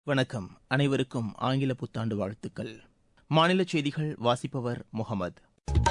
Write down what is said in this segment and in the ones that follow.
வணக்கம் அனைவருக்கும் ஆங்கில புத்தாண்டு வாழ்த்துக்கள் மாநில செய்திகள் வாசிப்பவர் முகமது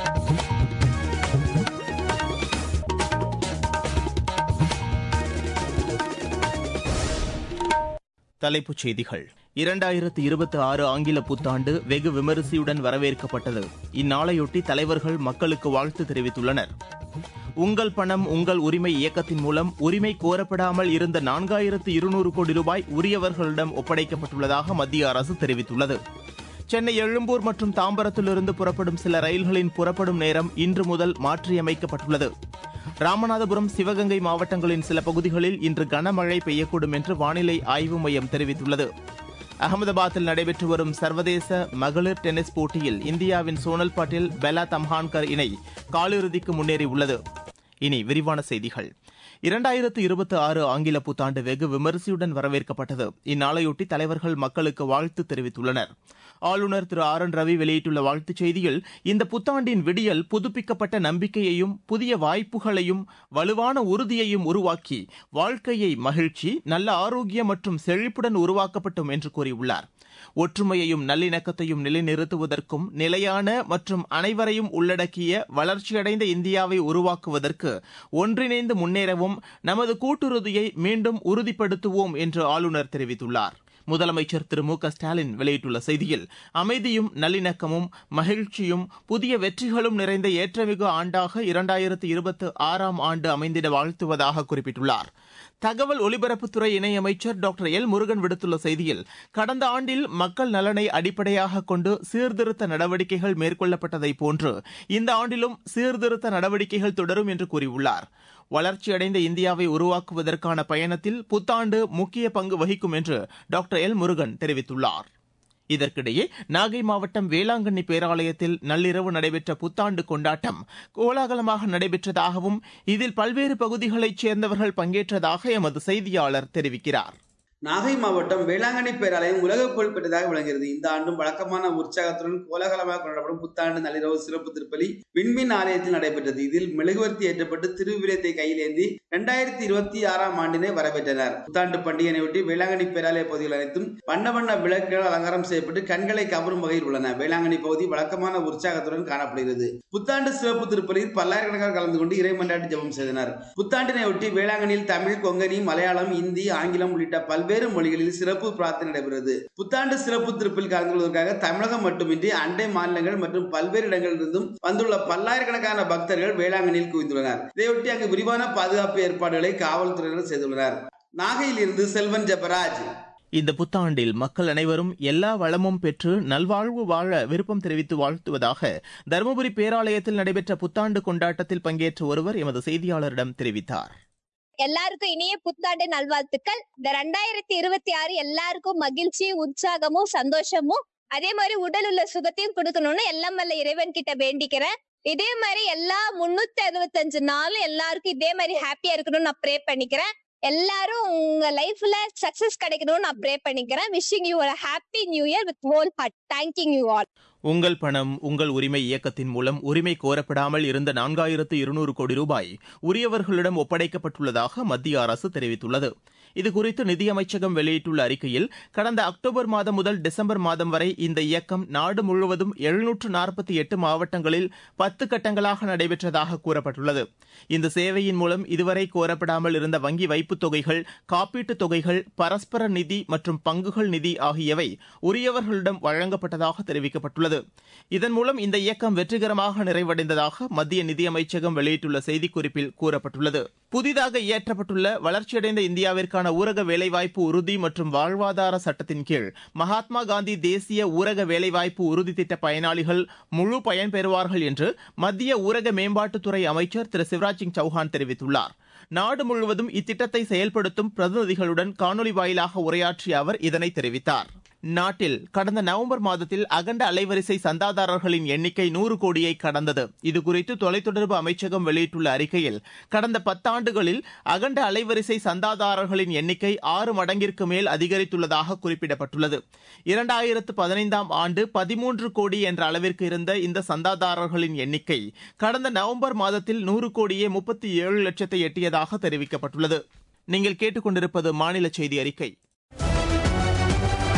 தலைப்புச் செய்திகள் இரண்டாயிரத்து இருபத்தி ஆறு ஆங்கில புத்தாண்டு வெகு விமரிசையுடன் வரவேற்கப்பட்டது இந்நாளையொட்டி தலைவர்கள் மக்களுக்கு வாழ்த்து தெரிவித்துள்ளனர் உங்கள் பணம் உங்கள் உரிமை இயக்கத்தின் மூலம் உரிமை கோரப்படாமல் இருந்த நான்காயிரத்து இருநூறு கோடி ரூபாய் உரியவர்களிடம் ஒப்படைக்கப்பட்டுள்ளதாக மத்திய அரசு தெரிவித்துள்ளது சென்னை எழும்பூர் மற்றும் தாம்பரத்திலிருந்து புறப்படும் சில ரயில்களின் புறப்படும் நேரம் இன்று முதல் மாற்றியமைக்கப்பட்டுள்ளது ராமநாதபுரம் சிவகங்கை மாவட்டங்களின் சில பகுதிகளில் இன்று கனமழை பெய்யக்கூடும் என்று வானிலை ஆய்வு மையம் தெரிவித்துள்ளது அகமதாபாத்தில் நடைபெற்று வரும் சர்வதேச மகளிர் டென்னிஸ் போட்டியில் இந்தியாவின் சோனல் பாட்டில் பெலா தம்ஹான்கர் இணை காலிறுதிக்கு முன்னேறியுள்ளது இனி விரிவான செய்திகள் இரண்டாயிரத்து இருபத்தி ஆறு ஆங்கில புத்தாண்டு வெகு விமரிசையுடன் வரவேற்கப்பட்டது இந்நாளையொட்டி தலைவர்கள் மக்களுக்கு வாழ்த்து தெரிவித்துள்ளனர் ஆளுநர் திரு ஆர் என் ரவி வெளியிட்டுள்ள வாழ்த்துச் செய்தியில் இந்த புத்தாண்டின் விடியல் புதுப்பிக்கப்பட்ட நம்பிக்கையையும் புதிய வாய்ப்புகளையும் வலுவான உறுதியையும் உருவாக்கி வாழ்க்கையை மகிழ்ச்சி நல்ல ஆரோக்கியம் மற்றும் செழிப்புடன் உருவாக்கப்பட்டும் என்று கூறியுள்ளார் ஒற்றுமையையும் நல்லிணக்கத்தையும் நிலைநிறுத்துவதற்கும் நிலையான மற்றும் அனைவரையும் உள்ளடக்கிய வளர்ச்சியடைந்த இந்தியாவை உருவாக்குவதற்கு ஒன்றிணைந்து முன்னேறவும் நமது கூட்டுறுதியை மீண்டும் உறுதிப்படுத்துவோம் என்று ஆளுநர் தெரிவித்துள்ளார் முதலமைச்சர் திரு மு க ஸ்டாலின் வெளியிட்டுள்ள செய்தியில் அமைதியும் நல்லிணக்கமும் மகிழ்ச்சியும் புதிய வெற்றிகளும் நிறைந்த ஏற்றமிகு ஆண்டாக இரண்டாயிரத்து இருபத்தி ஆறாம் ஆண்டு அமைந்திட வாழ்த்துவதாக குறிப்பிட்டுள்ளார் தகவல் ஒலிபரப்புத்துறை இணையமைச்சர் டாக்டர் எல் முருகன் விடுத்துள்ள செய்தியில் கடந்த ஆண்டில் மக்கள் நலனை அடிப்படையாக கொண்டு சீர்திருத்த நடவடிக்கைகள் மேற்கொள்ளப்பட்டதை போன்று இந்த ஆண்டிலும் சீர்திருத்த நடவடிக்கைகள் தொடரும் என்று கூறியுள்ளார் வளர்ச்சியடைந்த இந்தியாவை உருவாக்குவதற்கான பயணத்தில் புத்தாண்டு முக்கிய பங்கு வகிக்கும் என்று டாக்டர் எல் முருகன் தெரிவித்துள்ளார் இதற்கிடையே நாகை மாவட்டம் வேளாங்கண்ணி பேராலயத்தில் நள்ளிரவு நடைபெற்ற புத்தாண்டு கொண்டாட்டம் கோலாகலமாக நடைபெற்றதாகவும் இதில் பல்வேறு பகுதிகளைச் சேர்ந்தவர்கள் பங்கேற்றதாக எமது செய்தியாளர் தெரிவிக்கிறார் நாகை மாவட்டம் வேளாங்கண்ணி பேராலயம் உலக புகழ் பெற்றதாக விளங்குகிறது இந்த ஆண்டும் வழக்கமான உற்சாகத்துடன் கோலாகலமாக கொண்டாடப்படும் புத்தாண்டு நள்ளிரவு சிறப்பு திருப்பலி விண்மின் ஆலயத்தில் நடைபெற்றது இதில் மெழுகுவர்த்தி ஏற்றப்பட்டு திருவிழத்தை கையில் ஏந்தி இரண்டாயிரத்தி இருபத்தி ஆறாம் ஆண்டினை வரவேற்றனர் புத்தாண்டு பண்டிகையையொட்டி வேளாங்கண்ணி பேராலய பகுதிகள் அனைத்தும் வண்ண வண்ண விளக்குகள் அலங்காரம் செய்யப்பட்டு கண்களை கவரும் வகையில் உள்ளன வேளாங்கண்ணி பகுதி வழக்கமான உற்சாகத்துடன் காணப்படுகிறது புத்தாண்டு சிறப்பு திருப்பலியில் பல்லாயிரக்கணக்கான கலந்து கொண்டு இறைமன்றாட்டு ஜெபம் செய்தனர் புத்தாண்டினையொட்டி வேளாங்கண்ணியில் தமிழ் கொங்கனி மலையாளம் இந்தி ஆங்கிலம் உள்ளிட்ட பல்வேறு பல்வேறு மொழிகளில் சிறப்பு பிரார்த்தனை நடைபெறுகிறது புத்தாண்டு சிறப்பு திருப்பில் கலந்து கொள்வதற்காக தமிழகம் மட்டுமின்றி அண்டை மாநிலங்கள் மற்றும் பல்வேறு இடங்களிலிருந்தும் வந்துள்ள பல்லாயிரக்கணக்கான பக்தர்கள் வேளாங்கண்ணியில் குவிந்துள்ளனர் இதையொட்டி அங்கு விரிவான பாதுகாப்பு ஏற்பாடுகளை காவல்துறையினர் செய்துள்ளனர் நாகையில் இருந்து செல்வன் ஜெபராஜ் இந்த புத்தாண்டில் மக்கள் அனைவரும் எல்லா வளமும் பெற்று நல்வாழ்வு வாழ விருப்பம் தெரிவித்து வாழ்த்துவதாக தருமபுரி பேராலயத்தில் நடைபெற்ற புத்தாண்டு கொண்டாட்டத்தில் பங்கேற்ற ஒருவர் எமது செய்தியாளரிடம் தெரிவித்தார் எல்லாருக்கும் இனிய புத்தாண்டு நல்வாழ்த்துக்கள் இந்த ரெண்டாயிரத்தி இருபத்தி ஆறு எல்லாருக்கும் மகிழ்ச்சி உற்சாகமும் சந்தோஷமும் அதே மாதிரி உடல் உள்ள சுகத்தையும் கொடுக்கணும்னு எல்லாம் வல்ல இறைவன் கிட்ட வேண்டிக்கிறேன் இதே மாதிரி எல்லா முன்னூத்தி அறுபத்தஞ்சு நாளும் எல்லாருக்கும் இதே மாதிரி ஹாப்பியா இருக்கணும்னு நான் ப்ரே பண்ணிக்கிறேன் எல்லாரும் உங்க லைஃப்ல சக்சஸ் கிடைக்கணும்னு நான் ப்ரே பண்ணிக்கிறேன் wishing you happy new year with whole heart thank you you all உங்கள் பணம் உங்கள் உரிமை இயக்கத்தின் மூலம் உரிமை கோரப்படாமல் இருந்த நான்காயிரத்து இருநூறு கோடி ரூபாய் உரியவர்களிடம் ஒப்படைக்கப்பட்டுள்ளதாக மத்திய அரசு தெரிவித்துள்ளது இதுகுறித்து நிதியமைச்சகம் வெளியிட்டுள்ள அறிக்கையில் கடந்த அக்டோபர் மாதம் முதல் டிசம்பர் மாதம் வரை இந்த இயக்கம் நாடு முழுவதும் எழுநூற்று நாற்பத்தி எட்டு மாவட்டங்களில் பத்து கட்டங்களாக நடைபெற்றதாக கூறப்பட்டுள்ளது இந்த சேவையின் மூலம் இதுவரை கோரப்படாமல் இருந்த வங்கி வைப்புத் தொகைகள் காப்பீட்டுத் தொகைகள் பரஸ்பர நிதி மற்றும் பங்குகள் நிதி ஆகியவை உரியவர்களிடம் வழங்கப்பட்டதாக தெரிவிக்கப்பட்டுள்ளது இதன் மூலம் இந்த இயக்கம் வெற்றிகரமாக நிறைவடைந்ததாக மத்திய நிதியமைச்சகம் வெளியிட்டுள்ள செய்திக்குறிப்பில் கூறப்பட்டுள்ளது புதிதாக இயற்றப்பட்டுள்ள வளர்ச்சியடைந்த இந்தியாவிற்கான ஊரக வேலைவாய்ப்பு உறுதி மற்றும் வாழ்வாதார சட்டத்தின் கீழ் மகாத்மா காந்தி தேசிய ஊரக வேலைவாய்ப்பு உறுதி திட்ட பயனாளிகள் முழு பயன்பெறுவார்கள் என்று மத்திய ஊரக மேம்பாட்டுத்துறை அமைச்சர் திரு சிவராஜ் சிங் சௌஹான் தெரிவித்துள்ளார் நாடு முழுவதும் இத்திட்டத்தை செயல்படுத்தும் பிரதிநிதிகளுடன் காணொலி வாயிலாக உரையாற்றிய அவர் இதனை தெரிவித்தார் நாட்டில் கடந்த நவம்பர் மாதத்தில் அகண்ட அலைவரிசை சந்தாதாரர்களின் எண்ணிக்கை நூறு கோடியை கடந்தது இதுகுறித்து தொலைத்தொடர்பு அமைச்சகம் வெளியிட்டுள்ள அறிக்கையில் கடந்த பத்தாண்டுகளில் அகண்ட அலைவரிசை சந்தாதாரர்களின் எண்ணிக்கை ஆறு மடங்கிற்கு மேல் அதிகரித்துள்ளதாக குறிப்பிடப்பட்டுள்ளது இரண்டாயிரத்து பதினைந்தாம் ஆண்டு பதிமூன்று கோடி என்ற அளவிற்கு இருந்த இந்த சந்தாதாரர்களின் எண்ணிக்கை கடந்த நவம்பர் மாதத்தில் நூறு கோடியே முப்பத்தி ஏழு லட்சத்தை எட்டியதாக தெரிவிக்கப்பட்டுள்ளது நீங்கள் கேட்டுக்கொண்டிருப்பது மாநில செய்தி அறிக்கை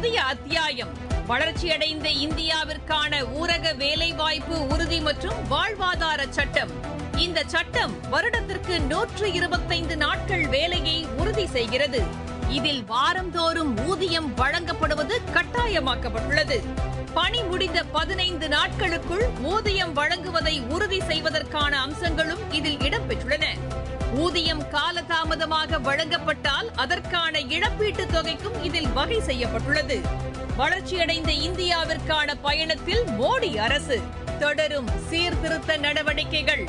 புதிய அத்தியாயம் வளர்ச்சியடைந்த இந்தியாவிற்கான ஊரக வேலைவாய்ப்பு உறுதி மற்றும் வாழ்வாதார சட்டம் இந்த சட்டம் வருடத்திற்கு நூற்று இருபத்தைந்து நாட்கள் வேலையை உறுதி செய்கிறது இதில் வாரந்தோறும் ஊதியம் வழங்கப்படுவது கட்டாயமாக்கப்பட்டுள்ளது பணி முடிந்த பதினைந்து நாட்களுக்குள் ஊதியம் வழங்குவதை உறுதி செய்வதற்கான அம்சங்களும் இதில் இடம்பெற்றுள்ளன ஊதியம் காலதாமதமாக வழங்கப்பட்டால் அதற்கான இழப்பீட்டுத் தொகைக்கும் இதில் வகை செய்யப்பட்டுள்ளது வளர்ச்சியடைந்த இந்தியாவிற்கான பயணத்தில் மோடி அரசு தொடரும் சீர்திருத்த நடவடிக்கைகள்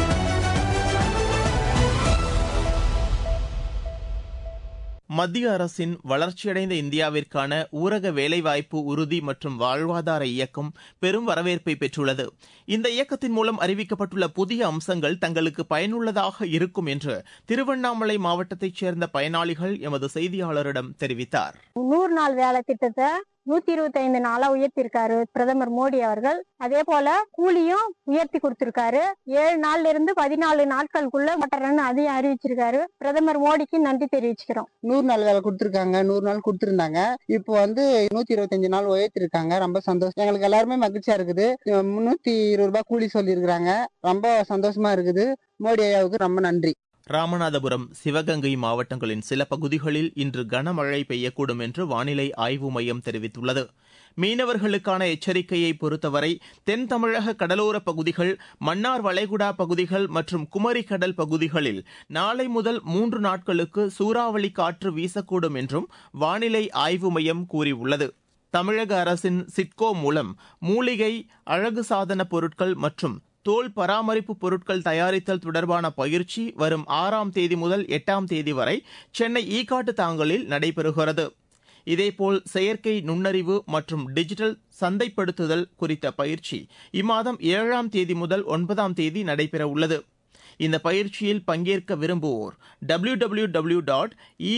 மத்திய அரசின் வளர்ச்சியடைந்த இந்தியாவிற்கான ஊரக வேலைவாய்ப்பு உறுதி மற்றும் வாழ்வாதார இயக்கம் பெரும் வரவேற்பை பெற்றுள்ளது இந்த இயக்கத்தின் மூலம் அறிவிக்கப்பட்டுள்ள புதிய அம்சங்கள் தங்களுக்கு பயனுள்ளதாக இருக்கும் என்று திருவண்ணாமலை மாவட்டத்தைச் சேர்ந்த பயனாளிகள் எமது செய்தியாளரிடம் தெரிவித்தார் நூறு நாள் வேலை திட்டத்தை நூத்தி இருபத்தி ஐந்து நாளா உயர்த்திருக்காரு பிரதமர் மோடி அவர்கள் அதே போல கூலியும் உயர்த்தி கொடுத்திருக்காரு ஏழு நாள்ல இருந்து பதினாலு நாட்களுக்குள்ள மட்டரன்னு அதையும் அறிவிச்சிருக்காரு பிரதமர் மோடிக்கு நன்றி தெரிவிச்சுக்கிறோம் நூறு நாள் வேலை கொடுத்துருக்காங்க நூறு நாள் கொடுத்துருந்தாங்க இப்போ வந்து நூத்தி இருபத்தஞ்சு நாள் உயர்த்திருக்காங்க ரொம்ப சந்தோஷம் எங்களுக்கு எல்லாருமே மகிழ்ச்சியா இருக்குது முன்னூத்தி இருபது ரூபாய் கூலி சொல்லியிருக்கிறாங்க ரொம்ப சந்தோஷமா இருக்குது மோடி ஐயாவுக்கு ரொம்ப நன்றி ராமநாதபுரம் சிவகங்கை மாவட்டங்களின் சில பகுதிகளில் இன்று கனமழை பெய்யக்கூடும் என்று வானிலை ஆய்வு மையம் தெரிவித்துள்ளது மீனவர்களுக்கான எச்சரிக்கையை பொறுத்தவரை தென் தமிழக கடலோர பகுதிகள் மன்னார் வளைகுடா பகுதிகள் மற்றும் குமரி கடல் பகுதிகளில் நாளை முதல் மூன்று நாட்களுக்கு சூறாவளி காற்று வீசக்கூடும் என்றும் வானிலை ஆய்வு மையம் கூறியுள்ளது தமிழக அரசின் சிட்கோ மூலம் மூலிகை அழகு சாதன பொருட்கள் மற்றும் தோல் பராமரிப்பு பொருட்கள் தயாரித்தல் தொடர்பான பயிற்சி வரும் ஆறாம் தேதி முதல் எட்டாம் தேதி வரை சென்னை ஈக்காட்டு தாங்கலில் நடைபெறுகிறது இதேபோல் செயற்கை நுண்ணறிவு மற்றும் டிஜிட்டல் சந்தைப்படுத்துதல் குறித்த பயிற்சி இம்மாதம் ஏழாம் தேதி முதல் ஒன்பதாம் தேதி நடைபெறவுள்ளது இந்த பயிற்சியில் பங்கேற்க விரும்புவோர் W W W dot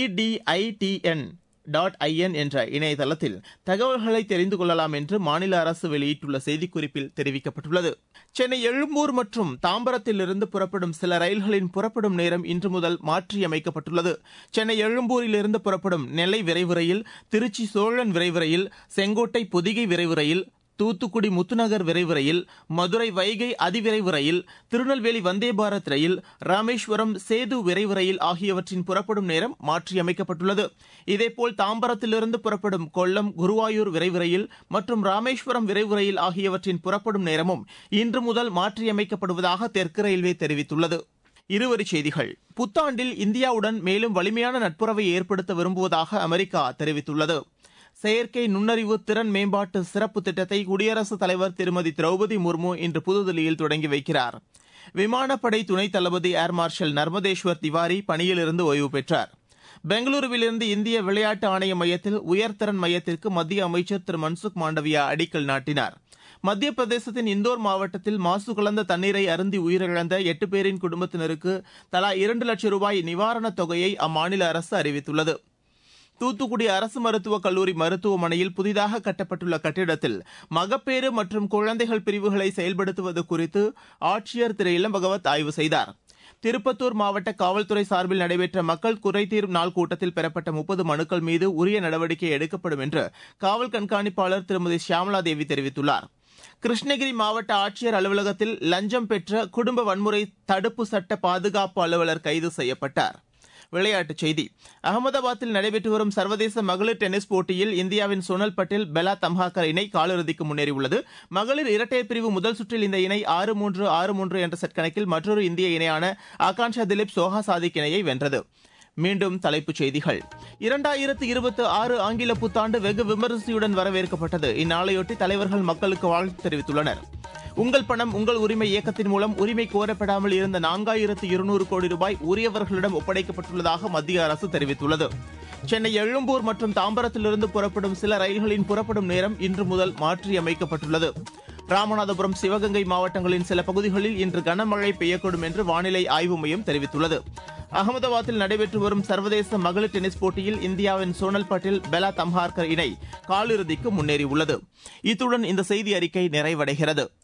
EDITN dot IN என்ற இணையதளத்தில் தகவல்களை தெரிந்து கொள்ளலாம் என்று மாநில அரசு வெளியிட்டுள்ள செய்திக்குறிப்பில் தெரிவிக்கப்பட்டுள்ளது சென்னை எழும்பூர் மற்றும் தாம்பரத்திலிருந்து புறப்படும் சில ரயில்களின் புறப்படும் நேரம் இன்று முதல் மாற்றியமைக்கப்பட்டுள்ளது சென்னை எழும்பூரிலிருந்து புறப்படும் நெல்லை விரைவு ரயில் திருச்சி சோழன் விரைவு ரயில் செங்கோட்டை பொதிகை விரைவு ரயில் தூத்துக்குடி முத்துநகர் விரைவு ரயில் மதுரை வைகை அதிவிரைவு ரயில் திருநெல்வேலி வந்தே பாரத் ரயில் ராமேஸ்வரம் சேது விரைவு ரயில் ஆகியவற்றின் புறப்படும் நேரம் மாற்றியமைக்கப்பட்டுள்ளது இதேபோல் தாம்பரத்திலிருந்து புறப்படும் கொல்லம் குருவாயூர் விரைவு ரயில் மற்றும் ராமேஸ்வரம் விரைவு ரயில் ஆகியவற்றின் புறப்படும் நேரமும் இன்று முதல் மாற்றியமைக்கப்படுவதாக தெற்கு ரயில்வே தெரிவித்துள்ளது இருவரிச் செய்திகள் புத்தாண்டில் இந்தியாவுடன் மேலும் வலிமையான நட்புறவை ஏற்படுத்த விரும்புவதாக அமெரிக்கா தெரிவித்துள்ளது செயற்கை நுண்ணறிவு திறன் மேம்பாட்டு சிறப்பு திட்டத்தை குடியரசுத் தலைவர் திருமதி திரௌபதி முர்மு இன்று புதுதில்லியில் தொடங்கி வைக்கிறார் விமானப்படை துணைத் தளபதி ஏர் மார்ஷல் நர்மதேஸ்வர் திவாரி பணியிலிருந்து ஓய்வு பெற்றார் பெங்களூருவிலிருந்து இந்திய விளையாட்டு ஆணைய மையத்தில் உயர்திறன் மையத்திற்கு மத்திய அமைச்சர் திரு மன்சுக் மாண்டவியா அடிக்கல் நாட்டினார் மத்திய பிரதேசத்தின் இந்தோர் மாவட்டத்தில் மாசு கலந்த தண்ணீரை அருந்தி உயிரிழந்த எட்டு பேரின் குடும்பத்தினருக்கு தலா இரண்டு லட்சம் ரூபாய் நிவாரணத் தொகையை அம்மாநில அரசு அறிவித்துள்ளது தூத்துக்குடி அரசு மருத்துவக் கல்லூரி மருத்துவமனையில் புதிதாக கட்டப்பட்டுள்ள கட்டிடத்தில் மகப்பேறு மற்றும் குழந்தைகள் பிரிவுகளை செயல்படுத்துவது குறித்து ஆட்சியர் திரு இளம்பகவத் ஆய்வு செய்தார் திருப்பத்தூர் மாவட்ட காவல்துறை சார்பில் நடைபெற்ற மக்கள் குறைதீர் நாள் கூட்டத்தில் பெறப்பட்ட முப்பது மனுக்கள் மீது உரிய நடவடிக்கை எடுக்கப்படும் என்று காவல் கண்காணிப்பாளர் திருமதி ஷியாமலா தேவி தெரிவித்துள்ளார் கிருஷ்ணகிரி மாவட்ட ஆட்சியர் அலுவலகத்தில் லஞ்சம் பெற்ற குடும்ப வன்முறை தடுப்பு சட்ட பாதுகாப்பு அலுவலர் கைது செய்யப்பட்டார் விளையாட்டுச் செய்தி அகமதாபாத்தில் நடைபெற்று வரும் சர்வதேச மகளிர் டென்னிஸ் போட்டியில் இந்தியாவின் சோனல் பட்டேல் பெலா தம்ஹாக்கர் இணை காலிறுதிக்கு முன்னேறியுள்ளது மகளிர் இரட்டையர் பிரிவு முதல் சுற்றில் இந்த இணை ஆறு மூன்று ஆறு மூன்று என்ற செட் கணக்கில் மற்றொரு இந்திய இணையான ஆகான்ஷா திலீப் சோஹா சாதிக் இணையை வென்றது மீண்டும் தலைப்புச் செய்திகள் இரண்டாயிரத்து இருபத்தி ஆறு ஆங்கில புத்தாண்டு வெகு விமரிசையுடன் வரவேற்கப்பட்டது இந்நாளையொட்டி தலைவர்கள் மக்களுக்கு வாழ்த்து தெரிவித்துள்ளனர் உங்கள் பணம் உங்கள் உரிமை இயக்கத்தின் மூலம் உரிமை கோரப்படாமல் இருந்த நான்காயிரத்து இருநூறு கோடி ரூபாய் உரியவர்களிடம் ஒப்படைக்கப்பட்டுள்ளதாக மத்திய அரசு தெரிவித்துள்ளது சென்னை எழும்பூர் மற்றும் தாம்பரத்திலிருந்து புறப்படும் சில ரயில்களின் புறப்படும் நேரம் இன்று முதல் மாற்றியமைக்கப்பட்டுள்ளது ராமநாதபுரம் சிவகங்கை மாவட்டங்களின் சில பகுதிகளில் இன்று கனமழை பெய்யக்கூடும் என்று வானிலை ஆய்வு மையம் தெரிவித்துள்ளது அகமதாபாத்தில் நடைபெற்று வரும் சர்வதேச மகளிர் டென்னிஸ் போட்டியில் இந்தியாவின் சோனல் பட்டேல் பெலா தம்ஹார்கர் இணை காலிறுதிக்கு முன்னேறியுள்ளது இத்துடன் இந்த செய்தி அறிக்கை நிறைவடைகிறது